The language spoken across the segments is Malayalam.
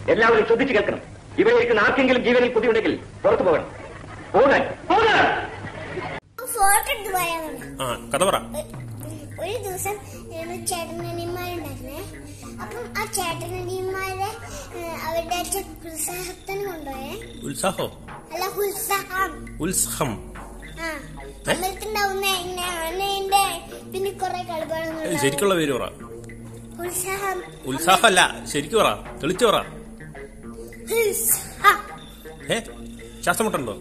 എല്ലാവരും ശ്രദ്ധിച്ചു കേൾക്കണം ഇവിടെ ഇരിക്കുന്ന ആർക്കെങ്കിലും ജീവനിൽ കൊതിയുണ്ടെങ്കിൽ പുറത്തു പോകണം പോകാൻ പോകാൻ ഫോട്ടോ എടുത്ത് പറയാൻ ആ കഥ പറ ഒരു ദിവസം ഏഹ്, ചേട്ടനനിയന്മാരുണ്ടായിരുന്നേ അപ്പം ആ ചേട്ടനനിയന്മാരെ ഏഹ്, അവരുടെ അച്ഛൻ ഉത്സാഹത്തിന് കൊണ്ടുപോയേ ഉത്സാഹോ അല്ല ഉത്സാഹം ഉത്സാഹം ആ അമ്പലത്തിണ്ടാവുന്ന എന്റെ പിന്നെ കുറെ ഏയ്, കളിപ്പാടങ്ങൾ ശരിക്കുള്ള പേര് പറ ഉത്സാഹം ഉത്സാഹമല്ല ശരിക്കും പറ തെളിച്ചു പറ ഉത്സാഹം. ഏ ശ്വാസം മുട്ടുണ്ടോ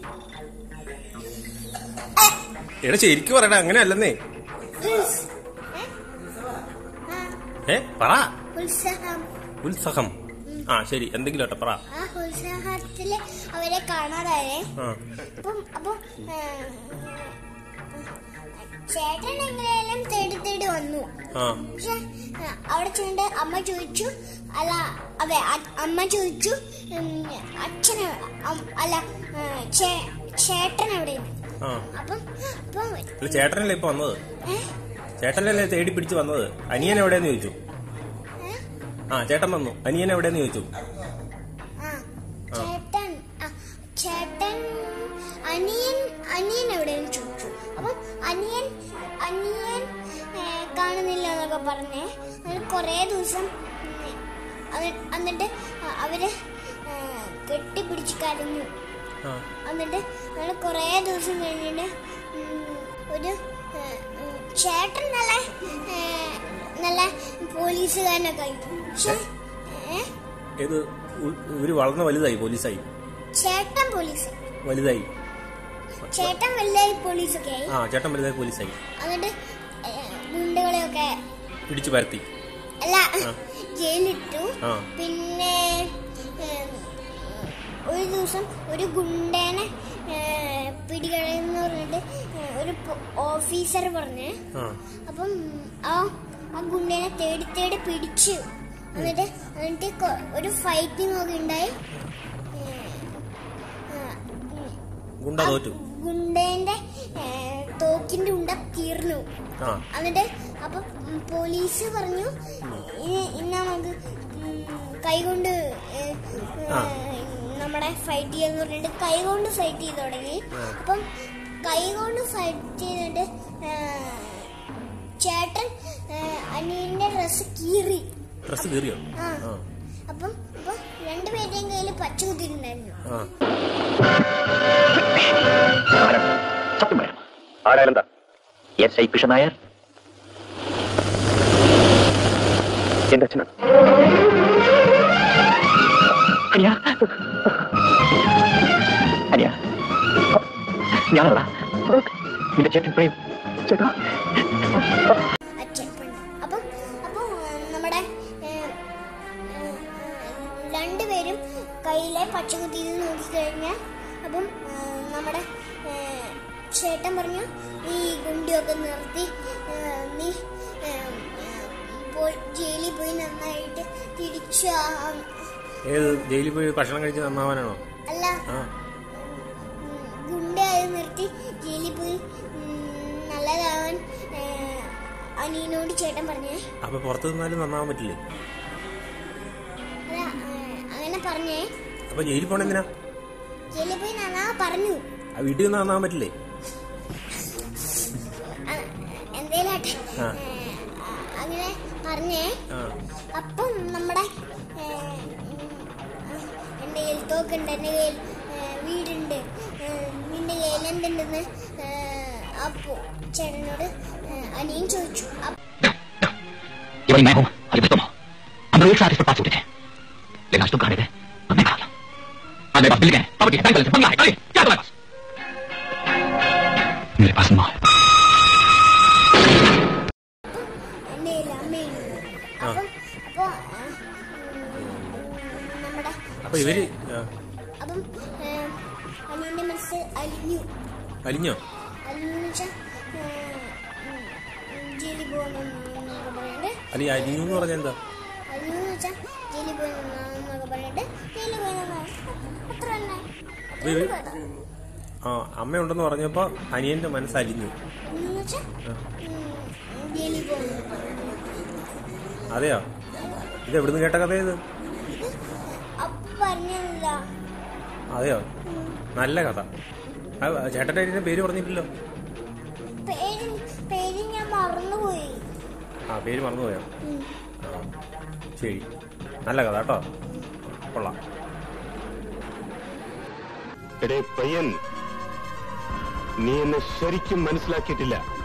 എടാ ശരിക്കും പറയടാ അങ്ങനെ അല്ലെന്നേ ഉത്സ്- ഏ? ആ, ഏ പറ ഉത്സാഹം ഉത്സാഹം ആ ശരി എന്തെങ്കിലും ആട്ടെ പറ ആ ഉത്സാഹത്തില് അവരെ കാണാതായേ ആ അപ്പം അപ്പൊ ചേട്ടൻ എങ്ങനെയായാലും തേടി തേടി വന്നു ആ പക്ഷെ ആ, അവിടെ ചെന്നിട്ട് അമ്മ ചോദിച്ചു അല്ല അതെ അ- അമ്മ ചോദിച്ചു ഉം, അച്ഛൻ എവിടെ? അം- അല്ല ആ, ചേ- ചേട്ടൻ എവിടെയാണ് ആ അപ്പം അപ്പം അല്ല ചേട്ടനല്ലേ ഇപ്പൊ വന്നത് ഏ? ചേട്ടനല്ലേ തേടി പിടിച്ച് വന്നത് അനിയൻ എവിടെയെന്ന് ചോദിച്ചു ഏ? ആ ചേട്ടൻ വന്നു അനിയൻ എവിടെയെന്ന് ചോദിച്ചു ആ ചേട്ടൻ ആ, ചേട്ടൻ അനിയൻ അനിയൻ എവിടെയെന്ന് ചോദിച്ചു അപ്പം അനിയൻ അനിയൻ ഏ, കാണുന്നില്ല എന്നൊക്കെ പറഞ്ഞേ അങ്ങനെ കുറേ ദിവസം ഉം, അത് എന്നിട്ട് അവര് ഏ, കെട്ടിപ്പിടിച്ച് കരഞ്ഞു ആ എന്നിട്ട് അങ്ങനെ കുറേ ദിവസം കഴിഞ്ഞിട്ട് ഉം, ഒരു ഏ, ഉം, ചേട്ടൻ നല്ല ഏ, നല്ല പോലീസുകാരനൊക്കെ ആയിട്ടു പക്ഷെ ഏ ഏത് ഉ- ഇവര് വളർന്ന വലുതായി പോലീസായി ചേട്ടൻ പോലീസ് വലുതായി ചേട്ടൻ വലുതായി പോലീസൊക്കെ ആയി ആ ചേട്ടൻ വലുതായി പോലീസായി എന്നിട്ട് ഏ, ഗുണ്ടകളെയൊക്കെ പിടിച്ചു പരത്തി അല്ല ആ. ജയിലിട്ടു ആ. പിന്നെ ഏ, ഒരു ദിവസം ഒരു ഗുണ്ടേനെ ഏ, പിടികളെന്ന് പറഞ്ഞിട്ട് ഏ, ഒരു പോ- ഓഫീസർ പറഞ്ഞേ ആ അപ്പം ആ ആ ഗുണ്ടേനെ തേടി തേടി പിടിച്ചു എന്നിട്ട് എന്നിട്ട് കൊ- ഒരു ഫൈറ്റിംഗ് ഒക്കെ ഉണ്ടായി ഏ, ആ, ഉം, ഗുണ്ട തോറ്റു ഗുണ്ടേന്റെ ഏ, തോക്കിന്റെ ഉണ്ട തീർന്നു ആ എന്നിട്ട് അപ്പൊ ഉം, പോലീസ് പറഞ്ഞു ഇനി ഇന്ന് നമുക്ക് ഉം, കൈകൊണ്ട് ഏ, ആ. ഏ, നമ്മുടെ ഫൈറ്റ് ചെയ്യാന്ന് പറഞ്ഞിട്ട് കൈകൊണ്ട് ഫൈറ്റ് ചെയ്ത് തുടങ്ങി അപ്പം കൈകൊണ്ട് ഫൈറ്റ് ചെയ്തിട്ട് ഏ, ചേട്ടൻ ഏ, അനിയന്റെ ഡ്രസ് കീറി ഡ്രസ് കീറിയോ ആ ആ അപ്പം അപ്പൊ രണ്ടുപേരുടെയും കയ്യിൽ പച്ച കുത്തിയിട്ടുണ്ടായിരുന്നു ആ സത്യം പറയാം ആരായാലും എന്താ എസ് ഐ കൃഷ്ണൻ നായർ എന്റെ അച്ഛനാണ് അനിയ അനിയ ഞാനല്ല നിന്റെ ചേട്ടൻ പ്രേം ചേട്ടാ അച്ഛൻ പെണ്ണ്. അപ്പം അപ്പൊ ഏഹ്, നമ്മുടെ ഏഹ്, ഏഹ്, രണ്ടുപേരും കയ്യിലെ പച്ചക്കുത്തി നോക്കി കഴിഞ്ഞാൽ അപ്പം ഏഹ്, നമ്മുടെ ഏഹ്, ചേട്ടൻ പറഞ്ഞു ഈ ഗുണ്ടിയൊക്കെ നിർത്തി ഏഹ്, നീ ഏഹ്, ഏഹ്, പോയി ജയിലിൽ പോയി നന്നായിട്ട് തിരിച്ചു ആ- ഏത് ജയിലിൽ പോയി ഭക്ഷണം കഴിച്ച് നന്നാവാനാണോ അല്ല ആ ഉം, ഗുണ്ടയായി നിർത്തി ജയിലിൽ പോയി ഉം, നല്ലതാവാൻ ഏഹ്, അനിയനോട് ചേട്ടൻ പറഞ്ഞേ അപ്പൊ പുറത്ത് നിന്നാലും നന്നാവാൻ പറ്റില്ലേ അല്ല ഏഹ്, അങ്ങനെ പറഞ്ഞേ അപ്പൊ ജയിലിൽ പോണ എന്തിനാ ജയിലിൽ പോയി നന്നാ പറഞ്ഞു ആ വീട്ടിൽ നിന്ന് നന്നാവാൻ പറ്റില്ലേ അ- എന്തേലാട്ടെ ആ. ഏഹ്, അ- അങ്ങനെ പറഞ്ഞേ ആ അപ്പം നമ്മുടെ ഏഹ്, ഉം, ആ, എൻ്റെ കയ്യിൽ തോക്കുണ്ട് എൻ്റെ കയ്യിൽ ഏഹ്, വീടുണ്ട് ഏഹ്, നിന്റെ കയ്യിൽ എന്തുണ്ടെന്ന് ഏഹ്, അപ്പോ ചേട്ടനോട് ഏഹ്, അനിയൻ ചോദിച്ചു അപ്പ- ये वही मैं हूँ और ये भी तुम हो हम लोग एक साथ इस पर पास उठे थे लेकिन आज तुम कहा थे और मैं कहा आज मेरे पास बिल्डिंग है प्रॉपर्टी है बैंक बैलेंस है बंगला है गाड़ी है। क्या है तुम्हारे पास मेरे पास माँ है എൻ്റെ കയ്യിൽ അമ്മയുണ്ട് അപ്പം അപ്പോ ഏഹ്, ഉം, നമ്മുടെ അപ്പൊ ഇവര് ആ, അപ്പം ഏഹ്, അനിയന്റെ മനസ്സ് അലിഞ്ഞു അലിഞ്ഞോ അലിഞ്ഞു വെച്ചാൽ ജയിലിൽ പോകണം എന്നൊക്കെ പറഞ്ഞിട്ട് അല്ല ഈ അലിഞ്ഞു എന്ന് പറഞ്ഞാൽ എന്താ അലിഞ്ഞു വെച്ചാൽ ജയിലിൽ പോയി എന്നൊക്കെ പറഞ്ഞിട്ട് ജയിലിൽ പോയി നിന്നതാണ്. അത്ര തന്നെ അപ്പൊ ഇവര് ആ അമ്മയുണ്ടെന്ന് പറഞ്ഞപ്പോ അനിയന്റെ മനസ്സ് അലിഞ്ഞു അലിഞ്ഞു വെച്ചാൽ ജയിലിൽ പോകണം അതെയോ ഇത് എവിടുന്ന് കേട്ട കഥ ഇത് അപ്പൊ പറഞ്ഞില്ല അതെയോ നല്ല കഥ ആ, ചേട്ടന്റെ അനിയന്റെ പേര് പറഞ്ഞിട്ടില്ലല്ലോ പേര് പേര് ഞാൻ മറന്നുപോയി ആ പേര് മറന്നുപോയോ ഉം. ആ ശരി നല്ല കഥ കേട്ടോ കൊള്ളാം എടേ പയ്യൻ നീ എന്നെ ശരിക്കും മനസ്സിലാക്കിയിട്ടില്ല